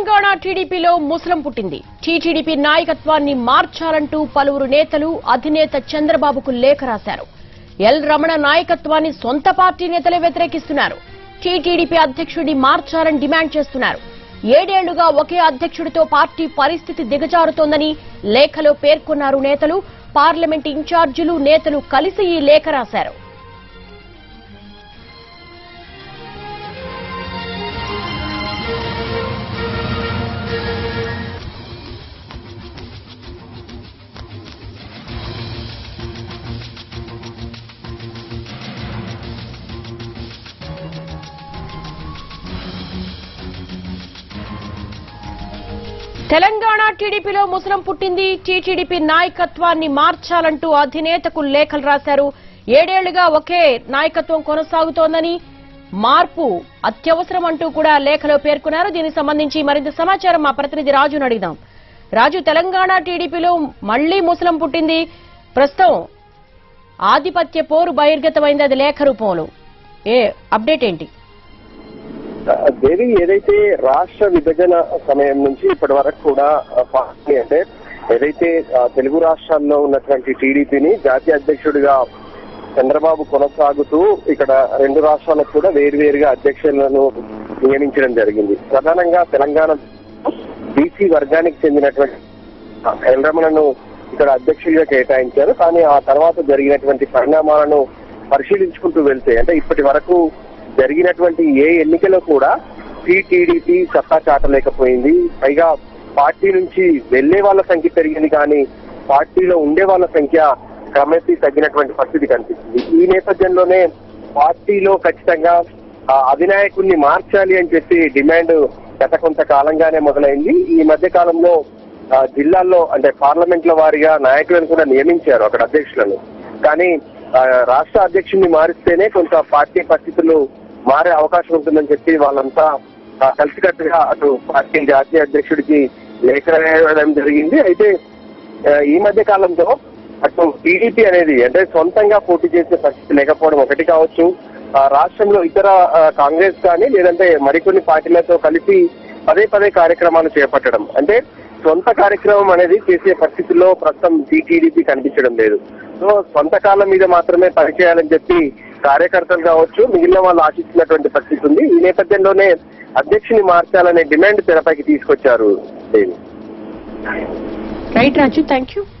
తెలంగాణ టీడీపీలో ముసలం పుట్టింది టీటీడీపీ నాయకత్వాన్ని మార్చాలంటూ పలువురు నేతలు అధినేత చంద్రబాబుకు లేఖ రాశారు ఎల్ రమణ నాయకత్వాన్ని సొంత పార్టీ నేతలే వ్యతిరేకిస్తున్నారు టీటీడీపీ అధ్యక్షుడిని మార్చాలని డిమాండ్ చేస్తున్నారు ఏడేళ్లుగా ఒకే అధ్యక్షుడితో పార్టీ పరిస్థితి దిగజారుతోందని లేఖలో పేర్కొన్నారు నేతలు పార్లమెంట్ ఇన్ఛార్జీలు నేతలు కలిసి ఈ లేఖ రాశారు తెలంగాణ టీడీపీలో ముసలం పుట్టింది టీటీడీపీ నాయకత్వాన్ని మార్చాలంటూ అధినేతకు లేఖలు రాశారు ఏడేళ్లుగా ఒకే నాయకత్వం కొనసాగుతోందని మార్పు అత్యవసరం అంటూ కూడా లేఖలో పేర్కొన్నారు దీనికి సంబంధించి మరింత సమాచారం మా ప్రతినిధి రాజును అడిగిదాం రాజు తెలంగాణ టీడీపీలో మళ్లీ ముసలం పుట్టింది ప్రస్తుతం ఆధిపత్య పోరు బహిర్గతమైంది అది లేఖ రూపంలో ఏ అప్డేట్ ఏంటి దేవి ఏదైతే రాష్ట్ర విభజన సమయం నుంచి ఇప్పటి వరకు కూడా ఆ, పార్టీ అంటే ఏదైతే ఆ, తెలుగు రాష్ట్రాల్లో ఉన్నటువంటి టీడీపీని జాతీయ అధ్యక్షుడిగా చంద్రబాబు కొనసాగుతూ ఇక్కడ రెండు రాష్ట్రాలకు కూడా వేరువేరుగా అధ్యక్షులను నియమించడం జరిగింది ప్రధానంగా తెలంగాణ బీసీ వర్గానికి చెందినటువంటి ఎల్రమణను ఇక్కడ అధ్యక్షుడిగా కేటాయించారు కానీ ఆ తర్వాత జరిగినటువంటి పరిణామాలను పరిశీలించుకుంటూ వెళ్తే అంటే ఇప్పటి వరకు జరిగినటువంటి ఏ ఎన్నికలో కూడా టీటీడీపీ సత్తా చాటలేకపోయింది పైగా పార్టీ నుంచి వెళ్లే వాళ్ళ సంఖ్య పెరిగింది కానీ పార్టీలో ఉండే వాళ్ళ సంఖ్య క్రమేపీ తగ్గినటువంటి పరిస్థితి కనిపిస్తుంది ఈ నేపథ్యంలోనే పార్టీలో ఖచ్చితంగా ఆ అధినాయకుడిని మార్చాలి అని చెప్పి డిమాండ్ గత కొంతకాలంగానే మొదలైంది ఈ మధ్య కాలంలో ఆ, జిల్లాల్లో అంటే పార్లమెంట్ల వారిగా నాయకులను కూడా నియమించారు అక్కడ అధ్యక్షులను కానీ ఆ, రాష్ట్ర అధ్యక్షుడిని మారిస్తేనే కొంత పార్టీ పరిస్థితులు మారే అవకాశం ఉంటుందని చెప్పి వాళ్ళంతా ఆ, కలిసికట్టుగా అటు పార్టీ జాతీయ అధ్యక్షుడికి లేఖ రాయడం జరిగింది అయితే ఆ, ఈ మధ్య కాలంలో అటు టీడీపీ అనేది అంటే సొంతంగా పోటీ చేసే పరిస్థితి లేకపోవడం ఒకటి కావచ్చు ఆ, రాష్ట్రంలో ఇతర ఆ, కాంగ్రెస్ కానీ లేదంటే మరికొన్ని పార్టీలతో కలిసి పదే పదే కార్యక్రమాలు చేపట్టడం అంటే సొంత కార్యక్రమం అనేది చేసే పరిస్థితుల్లో ప్రస్తుతం టీటీడీపీ కనిపించడం లేదు సో సొంత కాలం మీద మాత్రమే పనిచేయాలని చెప్పి కార్యకర్తలు కావచ్చు మిగిలిన వాళ్ళు ఆశిస్తున్నటువంటి పరిస్థితి ఉంది ఈ నేపథ్యంలోనే అధ్యక్షుని మార్చాలనే డిమాండ్ తెరపైకి తీసుకొచ్చారు Devi right Raju thank you